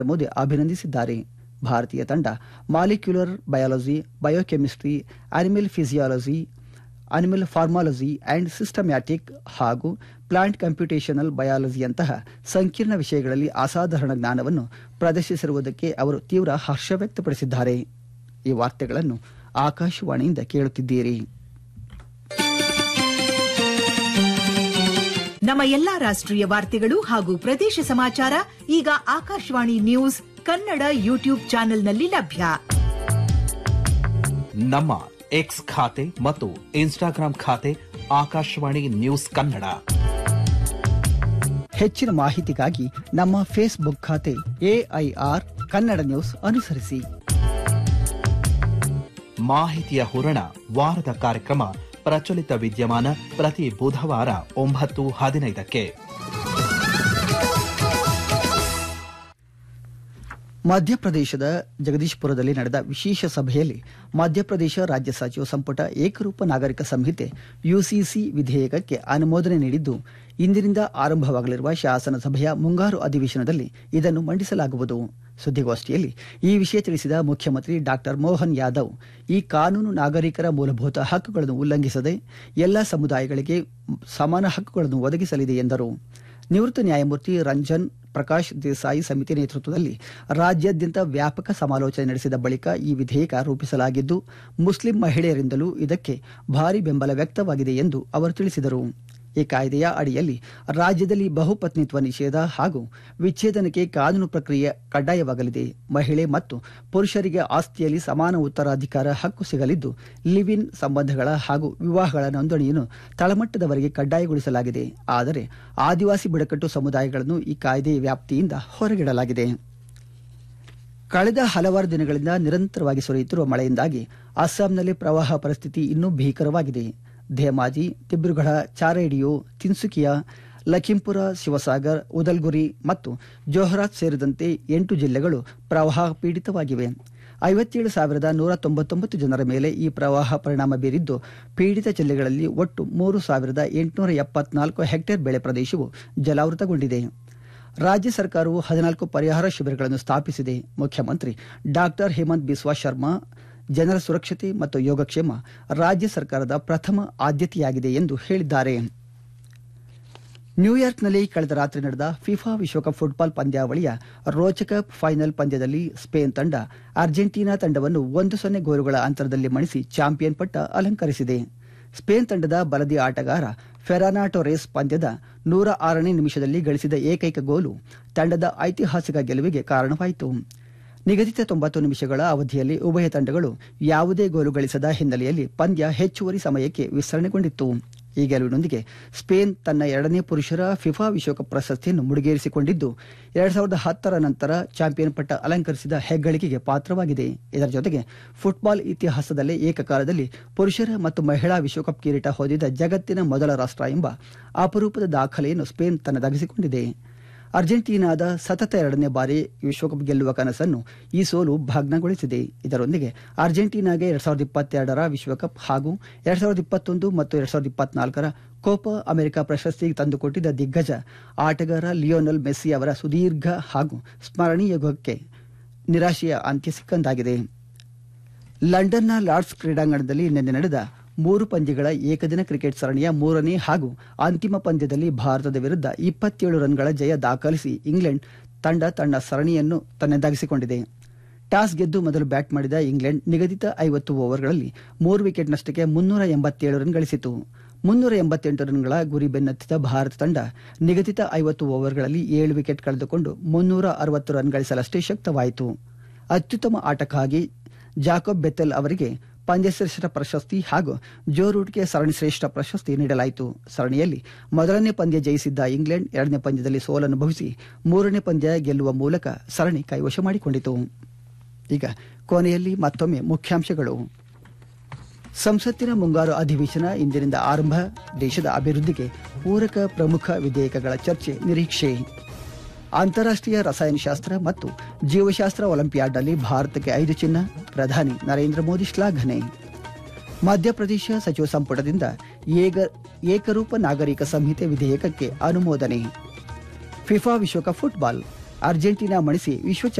ಮೋದಿ ಅಭಿನಂದಿಸಿದ್ದಾರೆ ಭಾರತೀಯ ತಂಡ molecular biology biochemistry animal physiology animal pharmacology and systematic ಹಾಗೂ ಪ್ಲಾಂಟ್ ಕಂಪ್ಯೂಟೇಷನಲ್ ಬಯಾಲಜಿಯಂತಹ ಸಂಕೀರ್ಣ ವಿಷಯಗಳಲ್ಲಿ ಅಸಾಧಾರಣ ಜ್ಞಾನವನ್ನು ಪ್ರದರ್ಶಿಸಿರುವುದಕ್ಕೆ ಅವರು ತೀವ್ರ ಹರ್ಷ ವ್ಯಕ್ತಪಡಿಸಿದ್ದಾರೆ ಈ ವಾರ್ತೆಗಳನ್ನು ಆಕಾಶವಾಣಿಯಿಂದ ಕೇಳುತ್ತಿದ್ದೀರಿ ನಮ್ಮ ಎಲ್ಲಾ ರಾಷ್ಟ್ರೀಯ ವಾರ್ತೆಗಳು ಹಾಗೂ ಪ್ರದೇಶ ಸಮಾಚಾರ ಈಗ ಆಕಾಶವಾಣಿ ನ್ಯೂಸ್ ಕನ್ನಡ ಯೂಟ್ಯೂಬ್ ಚಾನೆಲ್ನಲ್ಲಿ ಲಭ್ಯ ನಮ್ಮ ಎಕ್ಸ್ ಖಾತೆ ಮತ್ತು ಇನ್ಸ್ಟಾಗ್ರಾಂ ಖಾತೆ ಆಕಾಶವಾಣಿ ನ್ಯೂಸ್ ಕನ್ನಡ ಹೆಚ್ಚಿನ ಮಾಹಿತಿಗಾಗಿ ನಮ್ಮ ಫೇಸ್ಬುಕ್ ಖಾತೆ ಎಐಆರ್ ಕನ್ನಡ ನ್ಯೂಸ್ ಅನುಸರಿಸಿ ಮಾಹಿತಿಯ ಹೂರಣ ವಾರದ ಕಾರ್ಯಕ್ರಮ ಪ್ರಚಲಿತ ವಿದ್ಯಮಾನ ಪ್ರತಿ ಬುಧವಾರ ಒಂಬತ್ತು ಹದಿನೈದಕ್ಕೆ ಮಧ್ಯಪ್ರದೇಶದ ಜಗದೀಶ್ಪುರದಲ್ಲಿ ನಡೆದ ವಿಶೇಷ ಸಭೆಯಲ್ಲಿ ಮಧ್ಯಪ್ರದೇಶ ರಾಜ್ಯ ಸಚಿವ ಸಂಪುಟ ಏಕರೂಪ ನಾಗರಿಕ ಸಂಹಿತೆ ಯುಸಿಸಿ ವಿಧೇಯಕಕ್ಕೆ ಅನುಮೋದನೆ ನೀಡಿದ್ದು ಇಂದಿನಿಂದ ಆರಂಭವಾಗಲಿರುವ ಶಾಸನಸಭೆಯ ಮುಂಗಾರು ಅಧಿವೇಶನದಲ್ಲಿ ಇದನ್ನು ಮಂಡಿಸಲಾಗುವುದು ಸುದ್ದಿಗೋಷ್ಠಿಯಲ್ಲಿ ಈ ವಿಷಯ ತಿಳಿಸಿದ ಮುಖ್ಯಮಂತ್ರಿ ಡಾಕ್ಟರ್ ಮೋಹನ್ ಯಾದವ್ ಈ ಕಾನೂನು ನಾಗರಿಕರ ಮೂಲಭೂತ ಹಕ್ಕುಗಳನ್ನು ಉಲ್ಲಂಘಿಸದೆ ಎಲ್ಲ ಸಮುದಾಯಗಳಿಗೆ ಸಮಾನ ಹಕ್ಕುಗಳನ್ನು ಒದಗಿಸಲಿದೆ ಎಂದರು ನಿವೃತ್ತ ನ್ಯಾಯಮೂರ್ತಿ ರಂಜನ್ ಪ್ರಕಾಶ್ ದೇಸಾಯಿ ಸಮಿತಿ ನೇತೃತ್ವದಲ್ಲಿ ರಾಜ್ಯಾದ್ಯಂತ ವ್ಯಾಪಕ ಸಮಾಲೋಚನೆ ನಡೆಸಿದ ಬಳಿಕ ಈ ವಿಧೇಯಕ ರೂಪಿಸಲಾಗಿದ್ದು ಮುಸ್ಲಿಂ ಮಹಿಳೆಯರಿಂದಲೂ ಇದಕ್ಕೆ ಭಾರಿ ಬೆಂಬಲ ವ್ಯಕ್ತವಾಗಿದೆ ಎಂದು ಅವರು ತಿಳಿಸಿದರು ಈ ಕಾಯ್ದೆಯ ಅಡಿಯಲ್ಲಿ ರಾಜ್ಯದಲ್ಲಿ ಬಹುಪತ್ನಿತ್ವ ನಿಷೇಧ ಹಾಗೂ ವಿಚ್ಛೇದನಕ್ಕೆ ಕಾನೂನು ಪ್ರಕ್ರಿಯೆ ಕಡ್ಡಾಯವಾಗಲಿದೆ ಮಹಿಳೆ ಮತ್ತು ಪುರುಷರಿಗೆ ಆಸ್ತಿಯಲ್ಲಿ ಸಮಾನ ಉತ್ತರಾಧಿಕಾರ ಹಕ್ಕು ಸಿಗಲಿದ್ದು ಲಿವ್ ಇನ್ ಸಂಬಂಧಗಳ ಹಾಗೂ ವಿವಾಹಗಳ ನೋಂದಣಿಯನ್ನು ತಳಮಟ್ಟದವರೆಗೆ ಕಡ್ಡಾಯಗೊಳಿಸಲಾಗಿದೆ ಆದರೆ ಆದಿವಾಸಿ ಬುಡಕಟ್ಟು ಸಮುದಾಯಗಳನ್ನು ಈ ಕಾಯ್ದೆಯ ವ್ಯಾಪ್ತಿಯಿಂದ ಹೊರಗಿಡಲಾಗಿದೆ ಕಳೆದ ಹಲವಾರು ದಿನಗಳಿಂದ ನಿರಂತರವಾಗಿ ಸುರಿಯುತ್ತಿರುವ ಮಳೆಯಿಂದಾಗಿ ಅಸ್ಸಾಂನಲ್ಲಿ ಪ್ರವಾಹ ಪರಿಸ್ಥಿತಿ ಇನ್ನೂ ಭೀಕರವಾಗಿದೆ ಧೇಮಾಜಿ ದಿಬ್ರುಗಢ ಚಾರೇಡಿಯೋ ತಿನ್ಸುಕಿಯಾ ಲಖೀಂಪುರ ಶಿವಸಾಗರ್ ಉದಲ್ಗುರಿ ಮತ್ತು ಜೋಹರಾತ್ ಸೇರಿದಂತೆ ಎಂಟು ಜಿಲ್ಲೆಗಳು ಪ್ರವಾಹ ಪೀಡಿತವಾಗಿವೆ ಐವತ್ತೇಳು ಸಾವಿರದ ನೂರ ತೊಂಬತ್ತೊಂಬತ್ತು ಜನರ ಮೇಲೆ ಈ ಪ್ರವಾಹ ಪರಿಣಾಮ ಬೀರಿದ್ದು ಪೀಡಿತ ಜಿಲ್ಲೆಗಳಲ್ಲಿ ಒಟ್ಟು ಮೂರು ಸಾವಿರದ ಎಂಟುನೂರ ಎಪ್ಪತ್ನಾಲ್ಕು ಹೆಕ್ಟೇರ್ ಬೆಳೆ ಪ್ರದೇಶವು ಜಲಾವೃತಗೊಂಡಿದೆ ರಾಜ್ಯ ಸರ್ಕಾರವು ಹದಿನಾಲ್ಕು ಪರಿಹಾರ ಶಿಬಿರಗಳನ್ನು ಸ್ಥಾಪಿಸಿದೆ ಮುಖ್ಯಮಂತ್ರಿ ಡಾಕ್ಟರ್ ಹೇಮಂತ್ ಬಿಸ್ವಾ ಶರ್ಮಾ ಜನರ ಸುರಕ್ಷತೆ ಮತ್ತು ಯೋಗಕ್ಷೇಮ ರಾಜ್ಯ ಸರ್ಕಾರದ ಪ್ರಥಮ ಆದ್ಯತೆಯಾಗಿದೆ ಎಂದು ಹೇಳಿದ್ದಾರೆ ನ್ಯೂಯಾರ್ಕ್ನಲ್ಲಿ ಕಳೆದ ರಾತ್ರಿ ನಡೆದ ಫಿಫಾ ವಿಶ್ವಕಪ್ ಫುಟ್ಬಾಲ್ ಪಂದ್ಯಾವಳಿಯ ರೋಚಕ ಫೈನಲ್ ಪಂದ್ಯದಲ್ಲಿ ಸ್ಪೇನ್ ತಂಡ ಅರ್ಜೆಂಟೀನಾ ತಂಡವನ್ನು ಒಂದು ಸೊನ್ನೆ ಗೋಲುಗಳ ಅಂತರದಲ್ಲಿ ಮಣಿಸಿ ಚಾಂಪಿಯನ್ ಪಟ್ಟ ಅಲಂಕರಿಸಿದೆ ಸ್ಪೇನ್ ತಂಡದ ಬಲದಿ ಆಟಗಾರ ಫೆರಾನಾ ಟೊರೇಸ್ ಪಂದ್ಯದ ನೂರ ಆರನೇ ನಿಮಿಷದಲ್ಲಿ ಗಳಿಸಿದ ಏಕೈಕ ಗೋಲು ತಂಡದ ಐತಿಹಾಸಿಕ ಗೆಲುವಿಗೆ ಕಾರಣವಾಯಿತು ನಿಗದಿತ ತೊಂಬತ್ತು ನಿಮಿಷಗಳ ಅವಧಿಯಲ್ಲಿ ಉಭಯ ತಂಡಗಳು ಯಾವುದೇ ಗೋಲು ಗಳಿಸದ ಹಿನ್ನೆಲೆಯಲ್ಲಿ ಪಂದ್ಯ ಹೆಚ್ಚುವರಿ ಸಮಯಕ್ಕೆ ವಿಸ್ತರಣೆಗೊಂಡಿತ್ತು ಈ ಗೆಲುವಿನೊಂದಿಗೆ ಸ್ಪೇನ್ ತನ್ನ ಎರಡನೇ ಪುರುಷರ ಫಿಫಾ ವಿಶ್ವಕಪ್ ಪ್ರಶಸ್ತಿಯನ್ನು ಮುಡಿಗೇರಿಸಿಕೊಂಡಿದ್ದು ಎರಡ್ ಸಾವಿರದ ಹತ್ತರ ನಂತರ ಚಾಂಪಿಯನ್ ಪಟ್ಟ ಅಲಂಕರಿಸಿದ ಹೆಗ್ಗಳಿಕೆಗೆ ಪಾತ್ರವಾಗಿದೆ ಇದರ ಜೊತೆಗೆ ಫುಟ್ಬಾಲ್ ಇತಿಹಾಸದಲ್ಲೇ ಏಕಕಾಲದಲ್ಲಿ ಪುರುಷರ ಮತ್ತು ಮಹಿಳಾ ವಿಶ್ವಕಪ್ ಕಿರೀಟ ಹೊಂದಿದ ಜಗತ್ತಿನ ಮೊದಲ ರಾಷ್ಟ್ರ ಎಂಬ ಅಪರೂಪದ ದಾಖಲೆಯನ್ನು ಸ್ಪೇನ್ ತನ್ನದಾಗಿಸಿಕೊಂಡಿದೆ ಅರ್ಜೆಂಟೀನಾದ ಸತತ ಎರಡನೇ ಬಾರಿ ವಿಶ್ವಕಪ್ ಗೆಲ್ಲುವ ಕನಸನ್ನು ಈ ಸೋಲು ಭಗ್ನಗೊಳಿಸಿದೆ ಇದರೊಂದಿಗೆ ಅರ್ಜೆಂಟೀನಾಗೆ ಎರಡ್ ಸಾವಿರದ ಇಪ್ಪತ್ತೆರಡರ ವಿಶ್ವಕಪ್ ಹಾಗೂ ಎರಡ್ ಸಾವಿರದ ಇಪ್ಪತ್ತೊಂದು ಮತ್ತು ಎರಡ್ ಸಾವಿರದ ಇಪ್ಪತ್ನಾಲ್ಕರ ಕೋಪಾ ಅಮೆರಿಕ ಪ್ರಶಸ್ತಿ ತಂದುಕೊಟ್ಟಿದ್ದ ದಿಗ್ಗಜ ಆಟಗಾರ ಲಿಯೋನಲ್ ಮೆಸ್ಸಿ ಅವರ ಸುದೀರ್ಘ ಹಾಗೂ ಸ್ಮರಣೀಯ ಯುಗಕ್ಕೆ ನಿರಾಶೆಯ ಅಂತ್ಯ ಸಿಕ್ಕಂದಾಗಿದೆ ಲಂಡನ್ನ ಲಾರ್ಡ್ಸ್ ಕ್ರೀಡಾಂಗಣದಲ್ಲಿ ನಿನ್ನೆ ನಡೆದ ಮೂರು ಪಂದ್ಯಗಳ ಏಕದಿನ ಕ್ರಿಕೆಟ್ ಸರಣಿಯ ಮೂರನೇ ಹಾಗೂ ಅಂತಿಮ ಪಂದ್ಯದಲ್ಲಿ ಭಾರತದ ವಿರುದ್ಧ ಇಪ್ಪತ್ತೇಳು ರನ್ಗಳ ಜಯ ದಾಖಲಿಸಿ ಇಂಗ್ಲೆಂಡ್ ತಂಡ ತನ್ನ ಸರಣಿಯನ್ನು ತನ್ನದಾಗಿಸಿಕೊಂಡಿದೆ ಟಾಸ್ ಗೆದ್ದು ಮೊದಲು ಬ್ಯಾಟ್ ಮಾಡಿದ ಇಂಗ್ಲೆಂಡ್ ನಿಗದಿತ ಐವತ್ತು ಓವರ್ಗಳಲ್ಲಿ ಮೂರು ವಿಕೆಟ್ ನಷ್ಟಕ್ಕೆ ಮುನ್ನೂರ ಎಂಬತ್ತೇಳು ರನ್ ಗಳಿಸಿತು ಮುನ್ನೂರ ಎಂಬತ್ತೆಂಟು ರನ್ಗಳ ಗುರಿ ಬೆನ್ನತ್ತಿದ ಭಾರತ ತಂಡ ನಿಗದಿತ ಐವತ್ತು ಓವರ್ಗಳಲ್ಲಿ ಏಳು ವಿಕೆಟ್ ಕಳೆದುಕೊಂಡು ಮುನ್ನೂರ ಅರವತ್ತು ರನ್ ಗಳಿಸಲಷ್ಟೇ ಶಕ್ತವಾಯಿತು ಅತ್ಯುತ್ತಮ ಆಟಕ್ಕಾಗಿ ಜಾಕೋಬ್ ಬೆತೆಲ್ ಅವರಿಗೆ ಪಂದ್ಯಶ್ರೇಷ್ಠ ಪ್ರಶಸ್ತಿ ಹಾಗೂ ಜೋ ರೂಟ್ಗೆ ಸರಣಿ ಶ್ರೇಷ್ಠ ಪ್ರಶಸ್ತಿ ನೀಡಲಾಯಿತು ಸರಣಿಯಲ್ಲಿ ಮೊದಲನೇ ಪಂದ್ಯ ಜಯಿಸಿದ್ದ ಇಂಗ್ಲೆಂಡ್ ಎರಡನೇ ಪಂದ್ಯದಲ್ಲಿ ಸೋಲನುಭವಿಸಿ ಮೂರನೇ ಪಂದ್ಯ ಗೆಲ್ಲುವ ಮೂಲಕ ಸರಣಿ ಕೈವಶ ಮಾಡಿಕೊಂಡಿತು ಈಗ ಕೊನೆಯಲ್ಲಿ ಮತ್ತೊಮ್ಮೆ ಮುಖ್ಯಾಂಶಗಳು ಸಂಸತ್ತಿನ ಮುಂಗಾರು ಅಧಿವೇಶನ ಇಂದಿನಿಂದ ಆರಂಭ ದೇಶದ ಅಭಿವೃದ್ಧಿಗೆ ಪೂರಕ ಪ್ರಮುಖ ವಿಧೇಯಕಗಳ ಚರ್ಚೆ ನಿರೀಕ್ಷೆ ಅಂತಾರಾಷ್ಟೀಯ ರಸಾಯನಶಾಸ್ತ್ರ ಮತ್ತು ಜೀವಶಾಸ್ತ್ರ ಒಲಿಂಪಿಯಾಡ್ನಲ್ಲಿ ಭಾರತಕ್ಕೆ ಐದು ಚಿನ್ನ ಪ್ರಧಾನಿ ನರೇಂದ್ರ ಮೋದಿ ಶ್ಲಾಘನೆ ಮಧ್ಯಪ್ರದೇಶ ಸಚಿವ ಸಂಪುಟದಿಂದ ಏಕ ಏಕರೂಪ ನಾಗರಿಕ ಸಂಹಿತೆ ವಿಧೇಯಕಕ್ಕೆ ಅನುಮೋದನೆ ಫಿಫಾ ವಿಶ್ವಕಪ್ ಫುಟ್ಬಾಲ್ ಅರ್ಜೆಂಟೀನಾ ಮಣಿಸಿ ವಿಶ್ವ